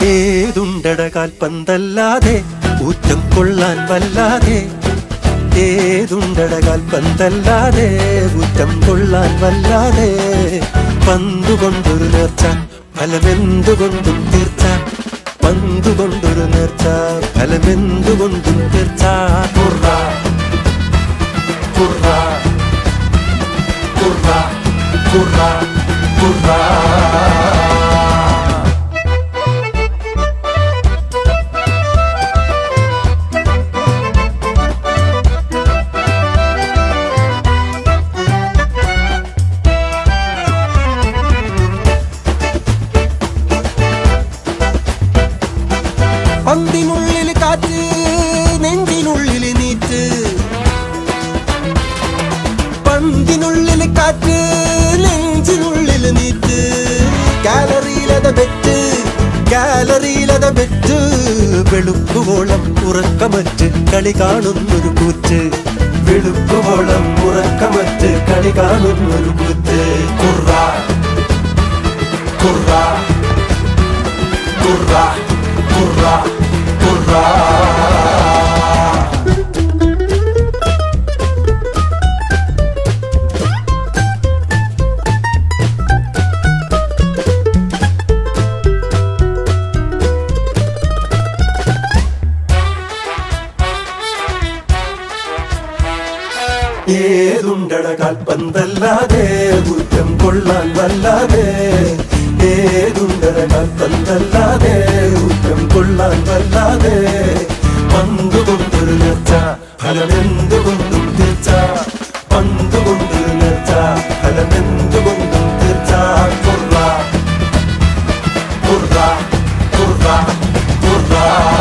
ഏതുണ്ടട കാൽപ്പന്തല്ലാതെ ഊറ്റം കൊള്ളാൻ വല്ലാതെ ഏതുണ്ടട കാൽപ്പന്തല്ലാതെ ഊറ്റം കൊള്ളാൻ വല്ലാതെ പന്തുകൊണ്ടൊരു നേർച്ച ഫലമെന്തുകൊണ്ടും തീർച്ച പന്തുകൊണ്ടൊരു നേർച്ച ഫലമെന്തുകൊണ്ടും തീർച്ച കുറ കുറ കുറ കുറ കുറ പന്തിനുള്ളിൽ കാറ്റ് നെഞ്ചിനുള്ളിൽ നീറ്റ് പന്തിനുള്ളിൽ കാറ്റ് നെഞ്ചിനുള്ളിൽ നീറ്റ് ഗാലറിയിലത ബെറ്റ് ഗാലറിയിലത ബെറ്റ് വെളുക്കുവോളം ഉറക്കമറ്റ് കളി കാണുന്നൊരു കൂറ്റ് വെളുക്കുവോളം ഉറക്കമറ്റ് കളി കാണുന്നൊരു കൂറ്റ് കുറ കുറ കുറ കുറ കുറ ഏതുണ്ടട കാൽപ്പന്തല്ലാതെ കുറ്റം കൊള്ളാൻ വല്ലാതെ ഏതുണ്ടട കാൽപ്പന്തല്ലാതെ കുറ്റം കൊള്ളാൻ വല്ലാതെ പന്തുകൊണ്ടൊരു നേർച്ച ഫലമെന്തുകൊണ്ടും തീർച്ച പന്തുകൊണ്ടൊരു നേർച്ച ഫലമെന്തുകൊണ്ടും തീർച്ച കുറ കുറ കുറ കുറ